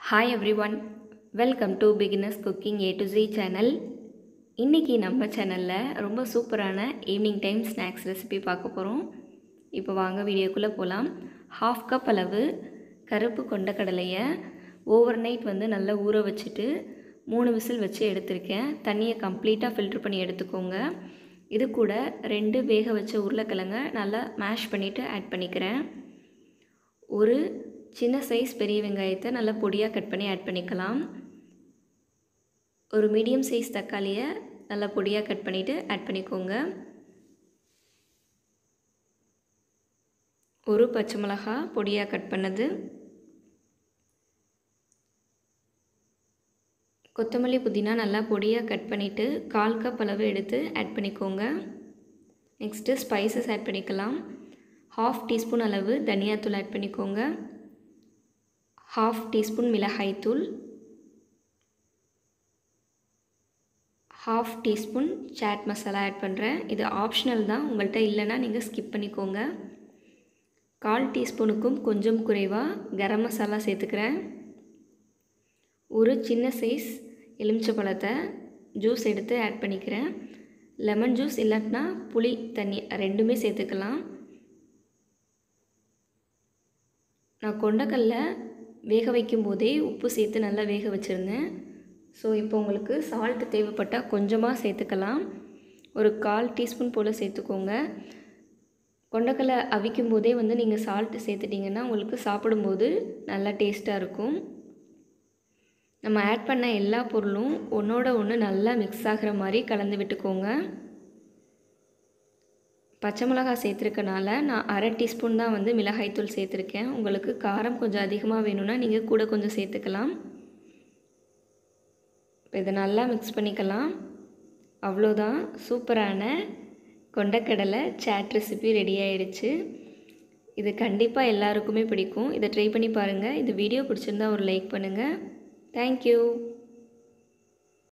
hi everyone welcome to beginners cooking A to Z channel இன்றைக்கி நம்ம சேனலில் ரொம்ப சூப்பரான ஈவினிங் டைம் ஸ்நாக்ஸ் ரெசிபி பார்க்க போகிறோம் இப்போ வாங்க வீடியோக்குள்ளே போகலாம் ஹாஃப் கப் அளவு கருப்பு கொண்டக்கடலையை ஓவர் நைட் வந்து நல்லா ஊற வச்சுட்டு மூணு விசில் வச்சு எடுத்திருக்கேன் தண்ணியை கம்ப்ளீட்டாக ஃபில்ட்ரு பண்ணி எடுத்துக்கோங்க இது கூட ரெண்டு வேக வச்ச உருளைக்கிழங்க நல்லா மேஷ் பண்ணிவிட்டு ஆட் பண்ணிக்கிறேன் ஒரு சின்ன சைஸ் பெரிய வெங்காயத்தை நல்லா பொடியாக கட் பண்ணி ஆட் பண்ணிக்கலாம் ஒரு மீடியம் சைஸ் தக்காளியை நல்லா பொடியாக கட் பண்ணிவிட்டு ஆட் பண்ணிக்கோங்க ஒரு பச்சை மிளகா பொடியாக கட் பண்ணது கொத்தமல்லி புதினா நல்லா பொடியாக கட் பண்ணிவிட்டு கால் கப் அளவு எடுத்து ஆட் பண்ணிக்கோங்க நெக்ஸ்ட்டு ஸ்பைசஸ் ஆட் பண்ணிக்கலாம் ஹாஃப் டீஸ்பூன் அளவு தனியாத்தூள் ஆட் பண்ணிக்கோங்க ஹாஃப் டீஸ்பூன் மிளகாய்த்தூள் half teaspoon chaat masala add பண்ணுறேன் இது ஆப்ஷனல் தான் உங்கள்கிட்ட இல்லைன்னா நீங்கள் ஸ்கிப் பண்ணிக்கோங்க கால் டீஸ்பூனுக்கும் கொஞ்சம் குறைவாக கரம் மசாலா சேர்த்துக்கிறேன் ஒரு சின்ன சைஸ் எலுமிச்சை பழத்தை ஜூஸ் எடுத்து ஆட் பண்ணிக்கிறேன் லெமன் ஜூஸ் இல்லாட்டினா புளி தண்ணி ரெண்டுமே சேர்த்துக்கலாம் நான் கொண்டக்கல்ல வேக வைக்கும் போதே உப்பு சேர்த்து நல்லா வேக வச்சுருந்தேன் ஸோ இப்போ உங்களுக்கு சால்ட்டு தேவைப்பட்டால் கொஞ்சமாக சேர்த்துக்கலாம் ஒரு கால் டீஸ்பூன் போல் சேர்த்துக்கோங்க கொண்டக்கல்லை அவிக்கும் போதே வந்து நீங்கள் சால்ட்டு சேர்த்துட்டிங்கன்னா உங்களுக்கு சாப்பிடும்போது நல்லா டேஸ்ட்டாக இருக்கும் நம்ம ஆட் பண்ண எல்லா பொருளும் ஒன்றோட ஒன்று நல்லா மிக்ஸ் ஆகிற மாதிரி கலந்து விட்டுக்கோங்க பச்சை மிளகாய் சேர்த்துருக்கனால நான் அரை டீஸ்பூன் தான் வந்து மிளகாய்த்தூள் சேர்த்துருக்கேன் உங்களுக்கு காரம் கொஞ்சம் அதிகமாக வேணும்னா நீங்கள் கூட கொஞ்சம் சேர்த்துக்கலாம் இப்போ இதை நல்லா மிக்ஸ் பண்ணிக்கலாம் அவ்வளோதான் சூப்பரான கொண்டக்கடலை சாட் ரெசிபி ரெடி ஆயிடுச்சு இது கண்டிப்பாக எல்லாருக்குமே பிடிக்கும் இதை ட்ரை பண்ணி பாருங்கள் இந்த வீடியோ பிடிச்சிருந்தா ஒரு லைக் பண்ணுங்கள் தேங்க்யூ